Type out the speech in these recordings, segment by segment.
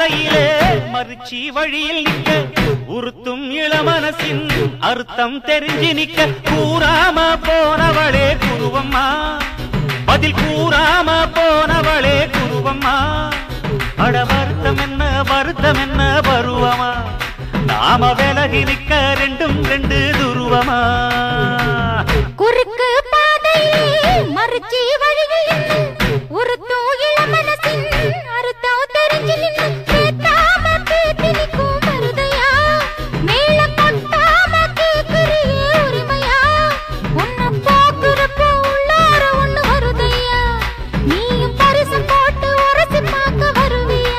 பாதையிலே மறுச்சி வழியில் நிக்க உறுத்தும் இளமனசின் அர்த்தம் தெரிஞ்சு நிக்க கூறாம போனவளே குருவம்மா பதில் கூறாம போனவளே குருவம்மா அட வருத்தம் என்ன வருத்தம் என்ன பருவமா நாம விலகி நிக்க ரெண்டும் ரெண்டு துருவமா குறுக்கு பாதையிலே மறுச்சி வழியில் நின்னு உறுத்தும் இளமனசின் அறுத்தம் தெரிஞ்சு நின்னு பேத்தாம பேத்தி நிற்கும் மருதையா மேல கொட்டாம கேக்குறியே உரிமையா உன்னை பார்க்கிறப்ப உள்ளார ஒண்ணு வருதையா நீயும் பரிசு போட்டு உரசி பார்க்க வருவியா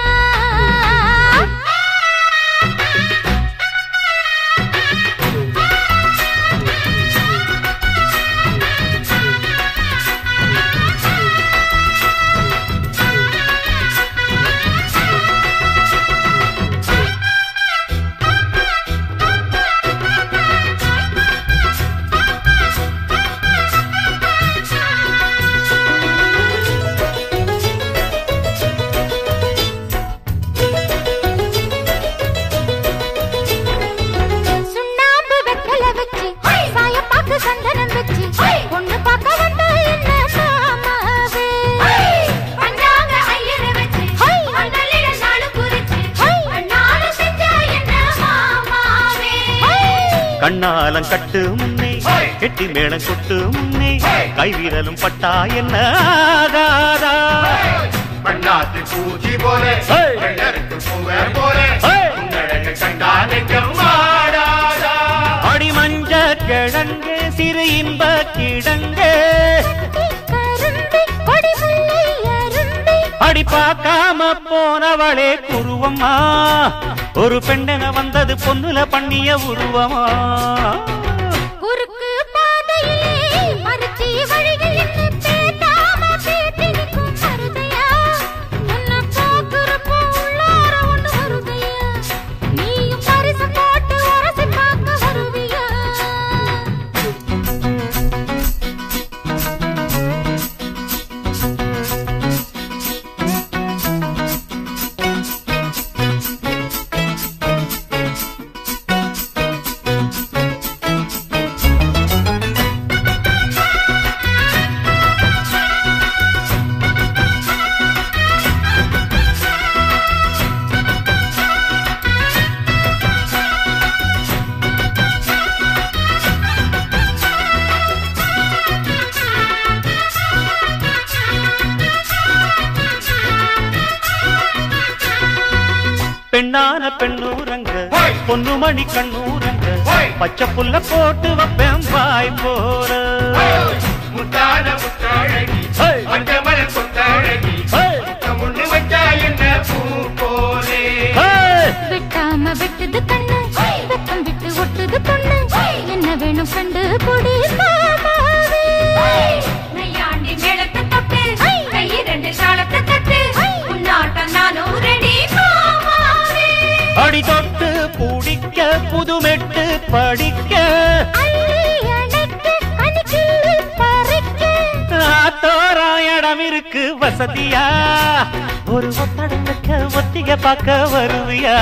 சுண்ணாம்பு வெத்தல வச்சு சாயப்பாக்கு சந்தனம் வச்சு பொண்ணு பார்க்க வந்த என்ன மாமாவே பஞ்சாங்க ஐயர வச்சு மண்ணலிட நாளு குறிச்சு அண்ணால செஞ்சா என்ன மாமாவே கண்ணாலம் கட்டு முன்னே கெட்டி மேளம் கொட்டு முன்னே கைவிரலும் பட்டா என்ன ஆகாதா பண்ணாத்து பூச்சி போல ஏய். வெள்ளருக்கு பூவர் போல ஏய். உன்னழக கண்டா நெஞ்சம் வாடாதா அடி மஞ்ச கிழங்கு சிறு இன்ப கிழங்கு கரும்பி கொடி முல்லை அரும்பி அடி பார்க்காம போனவளே குருவம்மா ஒரு பெண்ணென வந்தது பொண்ணுல பண்ணிய உருவமா குறுக்கு பாதையிலே மறுச்சி வழியில் நின்னு பேத்தாம பேத்தி நிற்கும் மருதையா உன்னை பார்க்கிறப்போ உள்ளார ஒண்ணு வருதையா நீயும் பரிசு போட்டு உரசி பார்க்க வருவியா பெண்ணான பெண்ணூரங்க ஹோய். பொண்ணுமணி கண்ணூரங்க ஹோய். பச்சை புல்ல போட்டு வைப்பேன் வாய் போற முத்தான முத்தாழகி ஏய். மஞ்சமலர் கொத்தாழகி ஏய். முன்னு வச்சா என்ன பூ போலே ஏய். வெட்டாம வெட்டுது கண்ணு வெப்பம் விட்டு ஒட்டுது பொண்ணு என்ன வேணும் கண்டு கொடி மாமாவே நையாண்டி மேளத்தை தட்டு கை ரெண்டு தாளத்தை தட்டு உன்னாட்டம் நானும் ரெடி மாமாவே அடி தொட்டு பிடிக்க புதுமெட்டு படிக்க அள்ளி அணைக்க கணிக்கிள்ளி பறிக்க ஆத்தோரம் இடம் இருக்கு வசதியா ஒரு ஒத்தடம் வைக்க ஒத்திக பார்க்க வருவியா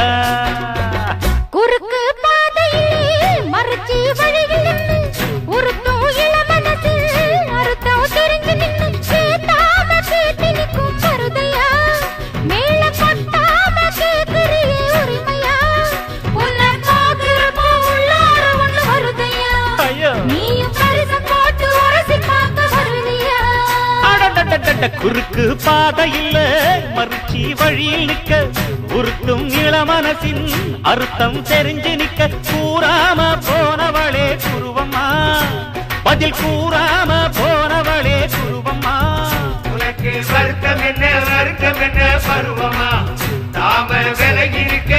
குறுக்கு பாதையிலே மறுச்சி வழியில் நின்னு உருத்தும் இளமனசு அறுத்தம் தெரிஞ்சு நின்னு சேத்தாம பேத்தி நிற்கும் மருதையா மேல கொட்டாம கேக்குறியே உரிமையா உன்னை பார்க்கிறப்போ உள்ளார ஒண்ணு வருதையா ஐயோ நீயும் பரிசு போட்டு உரசி பார்க்க வருவியா அடடடடட, குறுக்கு பாதையில் மறுச்சி வழியில் நிக்க உருட்டும் இளமனசின் அர்த்தம் தெரிஞ்சு நிக்க கூறாம போனவளே குருவம்மா பதில் கூறாம போனவளே குருவம்மா உனக்கு வருத்தம் என்ன வருத்தம் என்ன பருவமா தாம விலகி இருக்க